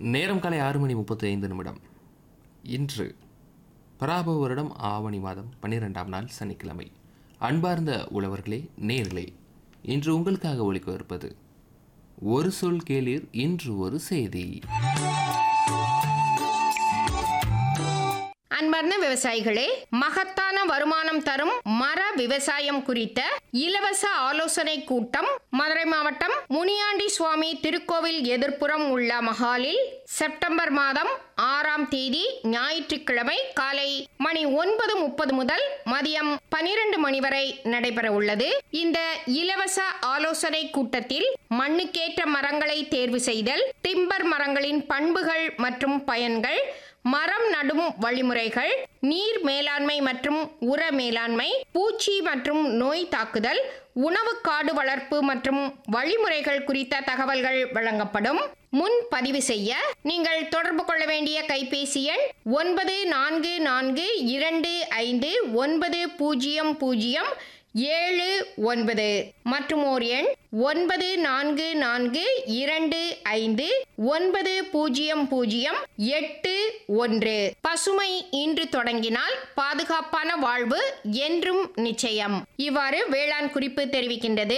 நேரம் காலை ஆறு மணி முப்பத்தி ஐந்து நிமிடம் இன்று பராபவ வருடம் ஆவணி மாதம் பன்னிரெண்டாம் நாள் சனிக்கிழமை அன்பார்ந்த உழவர்களே நேர்களே இன்று உங்களுக்காக ஒழிக்க இருப்பது ஒரு சொல் கேளீர் இன்று ஒரு செய்தி அன்பார்ந்த விவசாயிகளே மகத்தான வருமானம் தரும் மர விவசாயம் குறித்த இலவச ஆலோசனை கூட்டம் மதுரை மாவட்டம் முனியாண்டி சுவாமி திருக்கோவில் எதிர்ப்புறம் உள்ள மஹாலில் செப்டம்பர் மாதம் ஆறாம் தேதி ஞாயிற்றுக்கிழமை காலை மணி ஒன்பது முப்பது முதல் மதியம் பனிரெண்டு மணி வரை நடைபெற உள்ளது இந்த இலவச ஆலோசனை கூட்டத்தில் மண்ணுக்கேற்ற மரங்களை தேர்வு செய்தல் டிம்பர் மரங்களின் பண்புகள் மற்றும் பயன்கள் மரம் நடும் வழிமுறைகள் நீர் மேலாண்மை மற்றும் உர மேலாண்மை பூச்சி மற்றும் நோய் தாக்குதல் உணவு காடு வளர்ப்பு மற்றும் வழிமுறைகள் குறித்த தகவல்கள் வழங்கப்படும் முன் பதிவு செய்ய நீங்கள் தொடர்பு கொள்ள வேண்டிய கைபேசி எண் ஒன்பது நான்கு நான்கு இரண்டு ஐந்து ஒன்பது பூஜ்ஜியம் பூஜ்ஜியம் ஏழு ஒன்பது மற்றும் ஓர் எண் ஒன்பது நான்கு நான்கு இரண்டு ஐந்து ஒன்பது பூஜ்ஜியம் பூஜ்ஜியம் எட்டு ஒன்று பசுமை இன்று தொடங்கினால் பாதுகாப்பான வாழ்வு என்றும் நிச்சயம் இவ்வாறு வேளாண் குறிப்பு தெரிவிக்கின்றது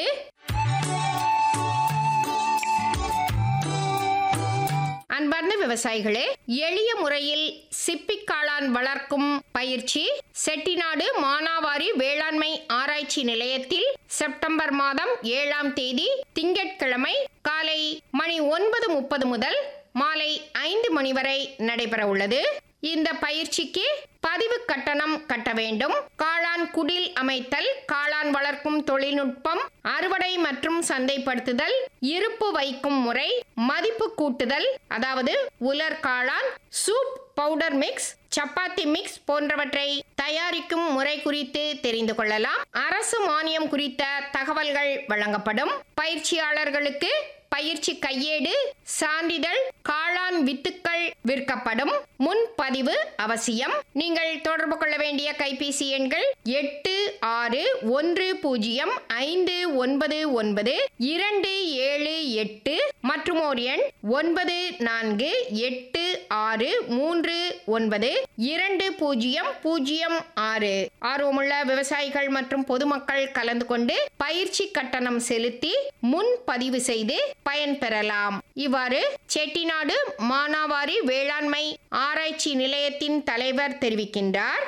அன்பார்ந்த விவசாயிகளே எளிய முறையில் சிப்பிக் காளான் வளர்க்கும் பயிற்சி செட்டிநாடு மானாவாரி வேளாண்மை ஆராய்ச்சி நிலையத்தில் செப்டம்பர் மாதம் ஏழாம் தேதி திங்கட்கிழமை காலை மணி ஒன்பது முப்பது முதல் மாலை ஐந்து மணி வரை நடைபெற உள்ளது இந்த பயிற்சிக்கு பதிவு கட்டணம் கட்ட வேண்டும் காளான் குடில் அமைத்தல் காளான் வளர்க்கும் தொழில்நுட்பம் அறுவடை மற்றும் சந்தைப்படுத்துதல் இருப்பு வைக்கும் முறை மதிப்பு கூட்டுதல் அதாவது உலர் காளான் soup powder mix chapati mix போன்றவற்றை தயாரிக்கும் முறை குறித்து தெரிந்து கொள்ளலாம் அரசு மானியம் குறித்த தகவல்கள் வழங்கப்படும் பயிற்சியாளர்களுக்கு பயிற்சி கையேடு சான்றிதழ் காளான் வித்துக்கள் விற்கப்படும் முன்பதிவு அவசியம் நீங்கள் தொடர்பு கொள்ள வேண்டிய கைபேசி எண்கள் எட்டு ஆறு ஒன்று பூஜ்ஜியம் ஐந்து ஒன்பது ஒன்பது இரண்டு ஏழு எட்டு மற்றும் ஓர் எண் ஒன்பது நான்கு எட்டு ஆறு மூன்று ஒன்பது இரண்டு பூஜ்ஜியம் பூஜ்ஜியம் ஆறு ஆர்வமுள்ள விவசாயிகள் மற்றும் பொதுமக்கள் கலந்து கொண்டு பயிற்சி கட்டணம் செலுத்தி முன் பதிவு செய்து பயன்பெறலாம் இவ்வாறு செட்டிநாடு மானாவாரி வேளாண்மை ஆராய்ச்சி நிலையத்தின் தலைவர் தெரிவிக்கின்றார்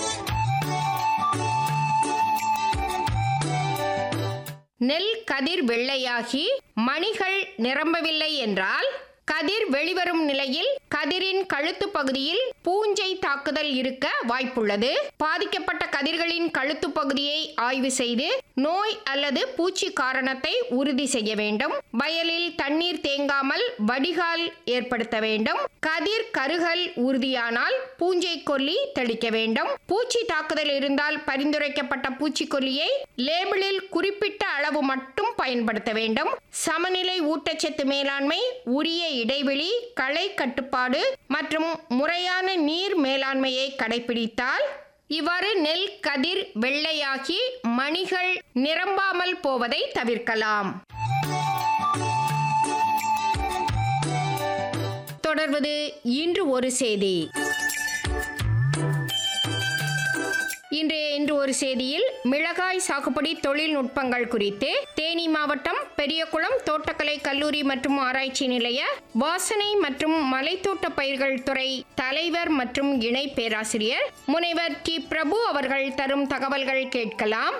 நெல் கதிர் வெள்ளையாகி மணிகள் நிரம்பவில்லை என்றால் கதிர் வெளிவரும் நிலையில் கதிரின் கழுத்து பகுதியில் பூஞ்சை தாக்குதல் இருக்க வாய்ப்புள்ளது பாதிக்கப்பட்ட கதிர்களின் கழுத்து பகுதியை ஆய்வு செய்து நோய் அல்லது பூச்சி காரணத்தை உறுதி செய்ய வேண்டும் வயலில் தண்ணீர் தேங்காமல் வடிகால் ஏற்படுத்த வேண்டும் கதிர் கருகல் உறுதியானால் பூஞ்சை கொல்லி தெளிக்க வேண்டும் பூச்சி தாக்குதல் இருந்தால் பரிந்துரைக்கப்பட்ட பூச்சிக்கொல்லியை லேபிளில் குறிப்பிட்ட அளவு மட்டும் பயன்படுத்த வேண்டும் சமநிலை ஊட்டச்சத்து மேலாண்மை உரிய இடைவெளி களை கட்டுப்பாடு மற்றும் முறையான நீர் மேலாண்மையை கடைபிடித்தால் இவ்வாறு நெல் கதிர் வெள்ளையாகி மணிகள் நிரம்பாமல் போவதை தவிர்க்கலாம் தொடர்வது இன்று ஒரு செய்தி இன்றைய இன்று ஒரு செய்தியில் மிளகாய் சாகுபடி தொழில்நுட்பங்கள் குறித்து தேனி மாவட்டம் பெரியகுளம் தோட்டக்கலை கல்லூரி மற்றும் ஆராய்ச்சி நிலைய வாசனை மற்றும் மலைத்தோட்ட பயிர்கள் துறை தலைவர் மற்றும் இணை பேராசிரியர் முனைவர் டி பிரபு அவர்கள் தரும் தகவல்கள் கேட்கலாம்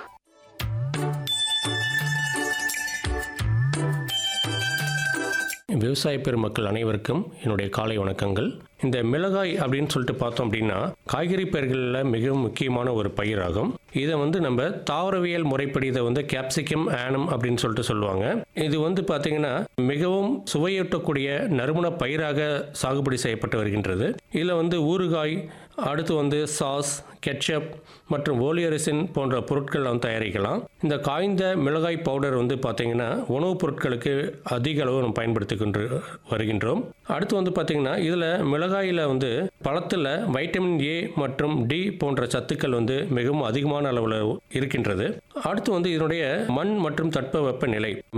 விவசாய பெருமக்கள் அனைவருக்கும் என்னுடைய காலை வணக்கங்கள் இந்த மிளகாய் அப்படின்னு சொல்லிட்டு பார்த்தோம் அப்படின்னா காய்கறி பயிர்களில் மிகவும் முக்கியமான ஒரு பயிராகும் இதை வந்து நம்ம தாவரவியல் முறைப்படி இதை வந்து கேப்சிகம் ஆனம் அப்படின்னு சொல்லிட்டு சொல்லுவாங்க இது வந்து பார்த்தீங்கன்னா மிகவும் சுவையூட்டக்கூடிய நறுமண பயிராக சாகுபடி செய்யப்பட்டு வருகின்றது இதில் வந்து ஊறுகாய் அடுத்து வந்து சாஸ் கெட்சப் மற்றும் ஓலியரிசின் போன்ற பொருட்கள் வந்து தயாரிக்கலாம் இந்த காய்ந்த மிளகாய் பவுடர் வந்து பார்த்தீங்கன்னா உணவுப் பொருட்களுக்கு அதிக அளவு நம்ம பயன்படுத்திக்கின்ற வருகின்றோம் அடுத்து வந்து பார்த்தீங்கன்னா இதில் மிளகாயில் வந்து பழத்தில் வைட்டமின் ஏ மற்றும் டி போன்ற சத்துக்கள் வந்து மிகவும் அதிகமான அளவில் இருக்கின்றது அடுத்து வந்து இதனுடைய மண் மற்றும் தட்பவெப்ப நிலை